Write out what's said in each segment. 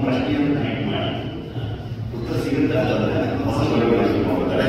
ಪ್ರಶ್ನೆಯನ್ನು ಕನೆಕ್ಟ್ ಮಾಡಿ ಉತ್ತರ ಸಿಗುತ್ತೆ ಅಲ್ಲದ್ರೆ ಹೊಸ ಬರವಣಿಗೆ ಶುರು ಮಾಡ್ತಾರೆ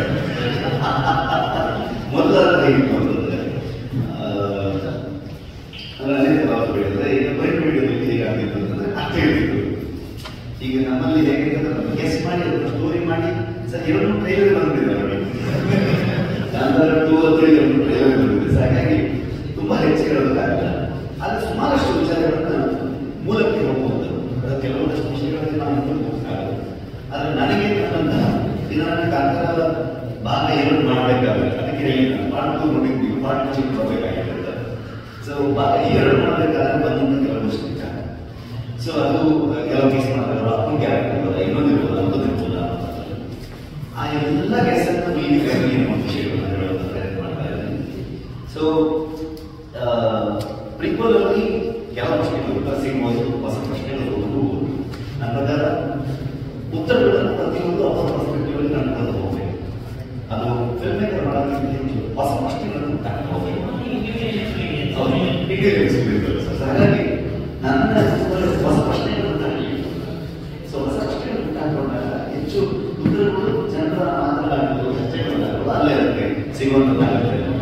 ಮೊದಲಾದ ಹೇಗಿತ್ತು ಅಂತಂದ್ರೆ ಆ, ಅಂದ್ರೆ ಅನೇಕ ಪ್ರವಾಸ ಹೇಳಿದ್ರೆ ಈಗ ಪ್ರಿಂಟ್ ಮೀಡಿಯಾದಲ್ಲಿ ಹೇಗಾಗ್ತಿತ್ತು ಅಂತಂದ್ರೆ ಅಷ್ಟೇ ಹೇಳ್ತಿತ್ತು ಈಗ ನಮ್ಮಲ್ಲಿ ಹೇಗೆ ಗೆಸ್ ಮಾಡಿ ಅದನ್ನ ಸ್ಟೋರಿ ಮಾಡಿ ಸರ್ ಎರಡು ಟ್ರೈಲರ್ ಬಂದಿದೆ ನೋಡಿ ನಂತರ ಟೂ ತ್ರೀ ಎರಡು ಟ್ರೈಲರ್ ಬಂದಿದೆ ಸೊ ಹಾಗಾಗಿ ತುಂಬಾ ಹೆಚ್ಚು ಹೇಳೋದಕ್ಕಾಗಲ್ಲ ಆದರೆ ಸುಮಾರಷ್ಟು ವಿಚಾರಗಳನ್ನ ಮೂಲಕ್ಕೆ ಹೋಗ್ಬೋದು ಅದು ಕೆಲವೊಂದಷ್ಟು ವಿಷಯಗಳಲ್ಲಿ ನಾನು ಹೋಗ್ಬೇಕಾಗುತ್ತೆ ಆದರೆ ನನಗೆ ನನ್ನಂತಹ ಇದನ್ನ ಕಾಂತಾರ ಭಾಗ ಎರಡು ಮಾಡಬೇಕಾಗುತ್ತೆ ಅದಕ್ಕೆ ಹೇಳಿ ಪಾರ್ಟ್ ಟೂ ನೋಡಿದ್ದೀವಿ ಪಾರ್ಟ್ ಟೂ ನೋಡಬೇಕಾಗಿರುತ್ತೆ ಸೊ ಈ ಎರಡು ಮಾಡಬೇಕಾದ್ರೆ ಬಂದಂತ ಕೆಲವೊಂದಷ್ಟು ವಿಚಾರ ಸೊ ಅದು ಕೆಲವು ಕೇಸ್ ಮಾಡ್ತಾರೆ ಅಪ್ಪನ ಕ್ಯಾರೆಕ್ಟರ್ ಇರ್ಬೋದ ಇನ್ನೊಂದು ಇರ್ಬೋದ ಮತ್ತೊಂದು ಇರ್ಬೋದ ಆ ಎಲ್ಲ ಗೆಸನ್ನು ಮೀನಿಗಾಗಿ ನಮ್ಮ ವಿಷಯಗಳನ್ನು ಹೇಳೋದು ಪ್ರಯತ್ನ ಮಾಡ್ತಾ ಇದ್ದೀನಿ ಸೊ ಪ್ರಿಕ್ವಲ್ ಅಲ್ಲಿ ಕೆಲವು ಪ್ರಶ್ನೆಗಳು ಉತ್ತರ ಸಿಗ್ಬೋದು ಹೊಸ ಪ್ರಶ್ನೆಗಳು ಹುಡುಕಬಹುದು ನನ್ನ ಪ್ರಕಾರ ಉತ್ತರಗಳನ್ನು ಪ್ರತಿಯೊಂದು ಅವರ ಪರ್ಸ್ಪೆಕ್ಟಿವ್ ಅಲ್ಲಿ ಕಂಡುಕೊಂಡು ಹೋಗ್ಬೇಕು ಅದು ಫಿಲ್ಮ್ ಮೇಕರ್ ಮಾಡೋದಕ್ಕಿಂತ ಹೆಚ್ಚು ಹೊಸ ಪ್ರಶ್ನೆಗಳನ್ನು ತಗೊಂಡು ಹೋಗ್ಬೇಕು ಹೌದು, ಹೀಗೆ ಅನಿಸ್ಬಿಟ್ಟಿರ್ತದೆ ಸರ್. ಹಾಗಾಗಿ ನನ್ನ ಹೊಸ ಪ್ರಶ್ನೆಗಳನ್ನು ತಗೊಳ್ಳಿ ಸೊ ಹೊಸ ಪ್ರಶ್ನೆಗಳನ್ನು ತಗೊಂಡಾಗ ಹೆಚ್ಚು ಉತ್ತರಗಳು ಜನರ ಮಾತನಾಡುವುದು ಚರ್ಚೆಗಳಾಗುವುದು ಅಲ್ಲೇ ಅದಕ್ಕೆ ಸಿಗುವಂಥದ್ದಾಗುತ್ತೆ